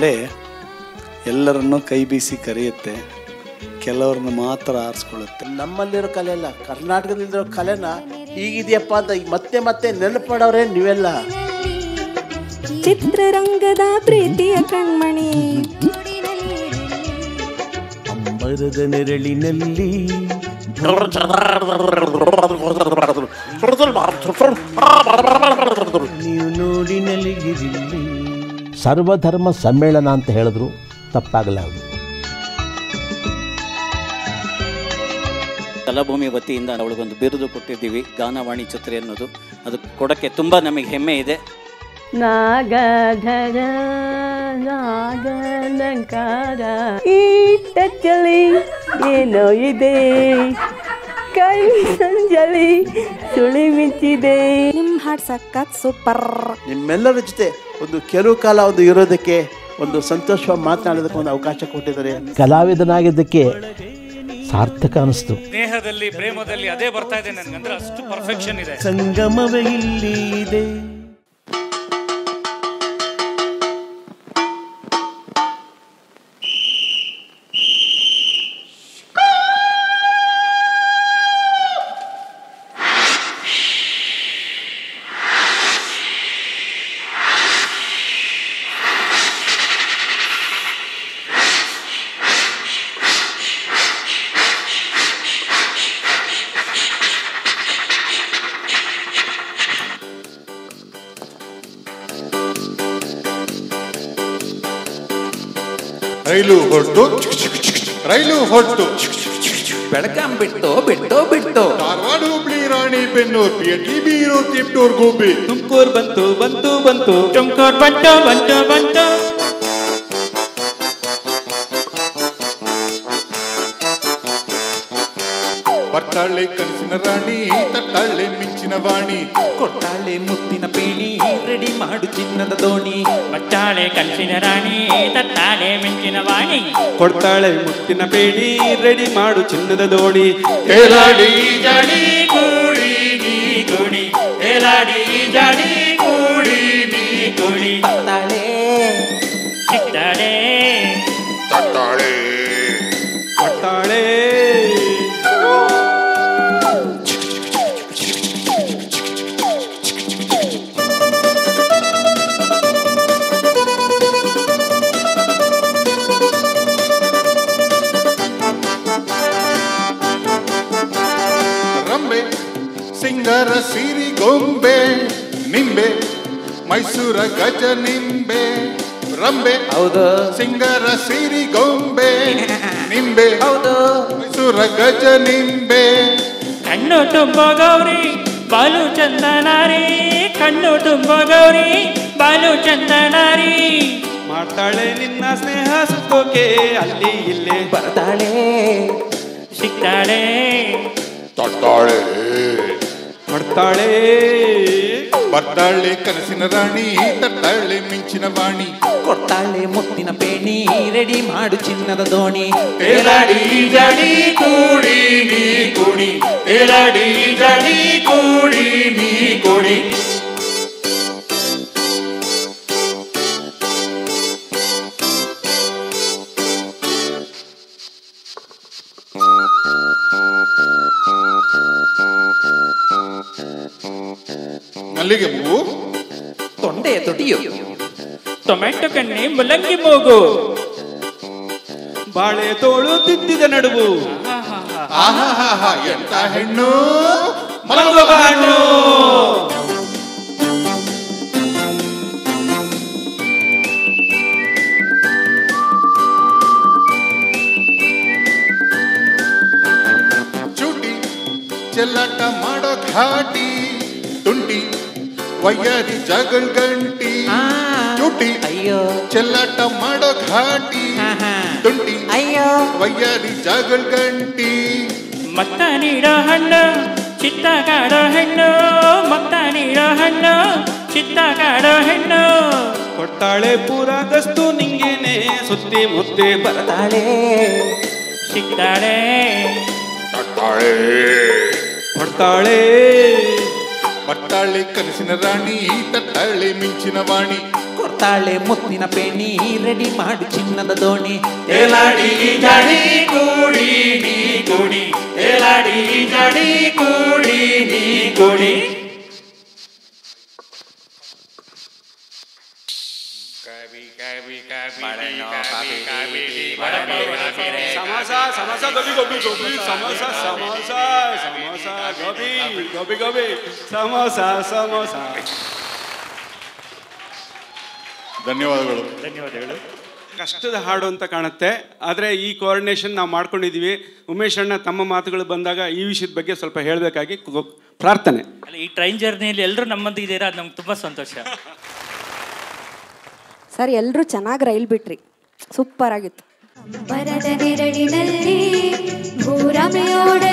ಕಲೆ ಎಲ್ಲರನ್ನೂ ಕೈ ಬೀಸಿ ಕರೆಯುತ್ತೆ ಕೆಲವ್ರನ್ನ ಮಾತ್ರ ಆರಿಸ್ಕೊಳ್ಳುತ್ತೆ ನಮ್ಮಲ್ಲಿರೋ ಕಲೆ ಅಲ್ಲ ಕರ್ನಾಟಕದಲ್ಲಿರೋ ಕಲೆನ ಹೀಗಿದೆಯಪ್ಪ ಅಂತ ಈಗ ಮತ್ತೆ ಮತ್ತೆ ನೆನಪು ಮಾಡೋರೆ ನೀವೆಲ್ಲ ಚಿತ್ರರಂಗದ ಪ್ರೀತಿಯ ಕಣ್ಮಣಿ ಅಂಬರದ ನೆರಳಿನಲ್ಲಿ ನೀವು ನೋಡಿ ನಲಿಗಿರಿಲ್ಲಿ ಸರ್ವಧರ್ಮ ಸಮ್ಮೇಳನ ಅಂತ ಹೇಳಿದ್ರು ತಪ್ಪಾಗಲಾರದು ಕಲಾಭೂಮಿ ವತಿಯಿಂದ ಅವಳಿಗೊಂದು ಬಿರುದು ಕೊಟ್ಟಿದ್ದೀವಿ ಗಾನವಾಣಿ ಚಿತ್ರ ಅನ್ನೋದು ಅದು ಕೊಡೋಕ್ಕೆ ತುಂಬ ನಮಗೆ ಹೆಮ್ಮೆ ಇದೆ ನಾಗಧರ ನಾಗಲಂಕಾರ ಈ ಟಚ್ಚಲ್ಲಿ ಏನೋ ಇದೆ ಕೈ ಸಂಜಲಿ ಸುಳಿ ಮಿಂಚಿದೆ ನಿಮ್ಮ ಹಾಡು ಸಖತ್ ಸೂಪರ್ ನಿಮ್ಮೆಲ್ಲರ ಜೊತೆ ಒಂದು ಕೆಲವು ಕಾಲ ಒಂದು ಇರೋದಕ್ಕೆ ಒಂದು ಸಂತೋಷವಾಗಿ ಮಾತನಾಡೋದಕ್ಕೆ ಒಂದು ಅವಕಾಶ ಕೊಟ್ಟಿದ್ದಾರೆ ಕಲಾವಿದನಾಗಿದ್ದಕ್ಕೆ ಸಾರ್ಥಕ ಅನಿಸ್ತು ಸ್ನೇಹದಲ್ಲಿ ಪ್ರೇಮದಲ್ಲಿ ಅದೇ ಬರ್ತಾ ಇದೆ ನನ್ಗಂದ್ರೆ ಅಷ್ಟು ಪರ್ಫೆಕ್ಷನ್ ಇದೆ ಸಂಗಮವೇ ಇಲ್ಲಿ ಇದೆ ರೈಲು ಹೊರಟು ರೈಲು ಹೊರಟು ಬೆಳಗಾಂ ಬಿಟ್ಟು ಬಿಟ್ಟು ಬಿಟ್ಟು ಧಾರವಾಡ ಹುಬ್ಳಿ ರಾಣಿ ಬೆನ್ನೂರ್ ಪಿಯಟಿ ಬೀರು ತಿಪ್ಟೂರ್ ಗೋಬಿ ತುಮಕೂರು ಬಂತು ಬಂತು ಬಂತು ತುಮಕೂರು ಬಂತು ಬಂತು ಬಂತು ಬರ್ತಾಳೆ ಕನಸಿನ ರಾಣಿ ತಟ್ಟಾಳೆ ಮಿಂಚಿನ ವಾಣಿ ಕೊಟ್ಟಾಳೆ ಮುತ್ತಿನ ಪೇಣಿ ರೆಡಿ ಮಾಡು ಚಿನ್ನದ ದೋಣಿ ಬಟ್ಟಾಳೆ ಕನಸಿನ ರಾಣಿ ತಟ್ಟಾಳೆ ಮಿಂಚಿನ ವಾಣಿ ಕೊಡ್ತಾಳೆ ಮುತ್ತಿನ ಪೇಣಿ ರೆಡಿ ಮಾಡು ಚಿನ್ನದ ದೋಣಿ ಹೇಳಾಡಿ ಜಾಡಿ ಕೂಡಿ ನೀ ಕೂಡಿ ಹೇಳಾಡಿ ಜಾಡಿ ಕೂಡಿ ನೀ ಕೂಡಿ ತಾಳೆ ಸಿಗ್ತಾಳೆ ತಟ್ಟಾಳೆ ಕೊಟ್ಟಾಳೆ ರಂಬೆ ಸಿಂಗರ ಸಿರಿ ಗೊಂಬೆ ನಿಂಬೆ ಮೈಸೂರ ಗಜ ನಿಂಬೆ ರಂಬೆ ಹೌದು ಸಿಂಗರ ಸಿರಿ ಗೊಂಬೆ ನಿಂಬೆ ಹೌದು ಮೈಸೂರ ಗಜ ನಿಂಬೆ ಕಣ್ಣು ತುಂಬ ಗೌರಿ ಬಾಲು ಚಂದನಾರಿ ಕಣ್ಣು ತುಂಬ ಗೌರಿ ಬಾಲು ಚಂದನಾರಿ ಮಾಡ್ತಾಳೆ ನಿನ್ನ ಸ್ನೇಹ ಸುತ್ತೋಕೆ ಅಲ್ಲಿ ಇಲ್ಲೇ ಬರ್ತಾಳೆ ಸಿಗ್ತಾಳೆ ತಟ್ಟಾಳೆ ಕೊಡ್ತಾಳೆ ಬರ್ತಾಳೆ ಕನಸಿನ ರಾಣಿ ತಟ್ಟಾಳೆ ಮಿಂಚಿನ ವಾಣಿ ಕೊಡ್ತಾಳೆ ಮುತ್ತಿನ ಪೇಣಿ ರೆಡಿ ಮಾಡು ಚಿನ್ನದ ದೋಣಿ ತೇಲಾಡಿ ಜಾಡಿ ಕೂಡಿ ನೀ ಕೂಡಿ ತೇಲಾಡಿ ಜಾಡಿ ಕೂಡಿ ನೀ ಕೂಡಿ ಮಲ್ಲಿಗೆ ಹೂವು ತೊಂಡೆ ತುಟಿಯು ಟೊಮೆಟೊ ಕಣ್ಣಿ ಮುಲ್ಲಂಗಿ ಮೂಗು ಬಾಳೆ ತೋಳು ತಿದ್ದಿದ ನಡುವು ಆಹಾಹಾಹಾ ಎಂತ ಹೆಣ್ಣು ಮಲಗುವ ಹಣ್ಣು ಚೂಟಿ ಚೆಲ್ಲಾಟ ಮಾಡೋ ಘಾಟಿ ತುಂಟಿ ವಯ್ಯಾರಿ ಜಗಳ ಗಂಟಿ ಚೂಟಿ ಅಯ್ಯೋ ಚೆಲ್ಲಾಟ ಮಾಡೋ ಘಾಟಿ ತುಂಟಿ ಅಯ್ಯೋ ವಯ್ಯಾರಿ ಜಗಳ ಗಂಟಿ ಮತ್ತ ನೀಡೋ ಹಣ್ಣು ಚಿತ್ತ ಕಾಡೋ ಹೆಣ್ಣು ಮತ್ತ ನೀಡೋ ಹಣ್ಣು ಚಿತ್ತ ಕಾಡೋ ಹೆಣ್ಣು ಕೊಡ್ತಾಳೆ ಪೂರ ಗಸ್ತು ನಿಂಗೇನೆ ಸುತ್ತಿ ಮುತ್ತಿ ಬರ್ತಾಳೆ ಸಿಗ್ತಾಳೆ ತಟ್ಟಾಳೆ ಕೊಡ್ತಾಳೆ ಬರ್ತಾಳೆ ಕನಸಿನ ರಾಣಿ ತಟ್ಟಾಳೆ ಮಿಂಚಿನ ವಾಣಿ ಕೊಡ್ತಾಳೆ ಬರ್ತಾಳೆ ಮುತ್ತಿನ ಪೇಣಿ ರೆಡಿ ಮಾಡು ಚಿನ್ನದ ದೋಣಿ ತೇಲಾಡಿ ಜಡಿ ಕೂಡಿ ನೀ ಕುಡಿ ತೇಲಾಡಿ ಜಡಿ ಕೂಡಿ ನೀ ಕುಡಿ ಕವಿ ಕವಿ ಕವಿ ಕವಿ ಕವಿ ಸಮೋಸ ಸಮೋಸ ಗೋಬಿ ಗೋಬಿ ಗೋಬಿ ಸಮೋಸ ಸಮೋಸ ಸಮೋಸ ಗೋಬಿ ಗೋಬಿ ಗೋಬಿ ಸಮೋಸ ಸಮೋಸ ಧನ್ಯವಾದಗಳು ಧನ್ಯವಾದಗಳು ಕಷ್ಟದ ಹಾಡು ಅಂತ ಕಾಣುತ್ತೆ ಆದರೆ ಈ ಕೋಆರ್ಡಿನೇಷನ್ ನಾವು ಮಾಡ್ಕೊಂಡಿದ್ದೀವಿ ಉಮೇಶ್ ಅಣ್ಣ ತಮ್ಮ ಮಾತುಗಳು ಬಂದಾಗ ಈ ವಿಷಯದ ಬಗ್ಗೆ ಸ್ವಲ್ಪ ಹೇಳಬೇಕಾಗಿ ಪ್ರಾರ್ಥನೆ ಅಲ್ಲ ಈ ಟ್ರೈನ್ ಜರ್ನಿಯಲ್ಲಿ ಎಲ್ಲರೂ ನಮ್ಮೊಂದಿಗೆ ಇದ್ದೀರಾ ಅದು ನಮ್ಗೆ ತುಂಬ ಸಂತೋಷ ಸರ್ ಎಲ್ಲರೂ ಚೆನ್ನಾಗಿ ರೈಲ್ ಬಿಟ್ರಿ ಸೂಪರ್ ಆಗಿತ್ತು ಬರದ ನೆರಳಿನಲ್ಲಿ ಭೂರಮೆಯೋಡೆ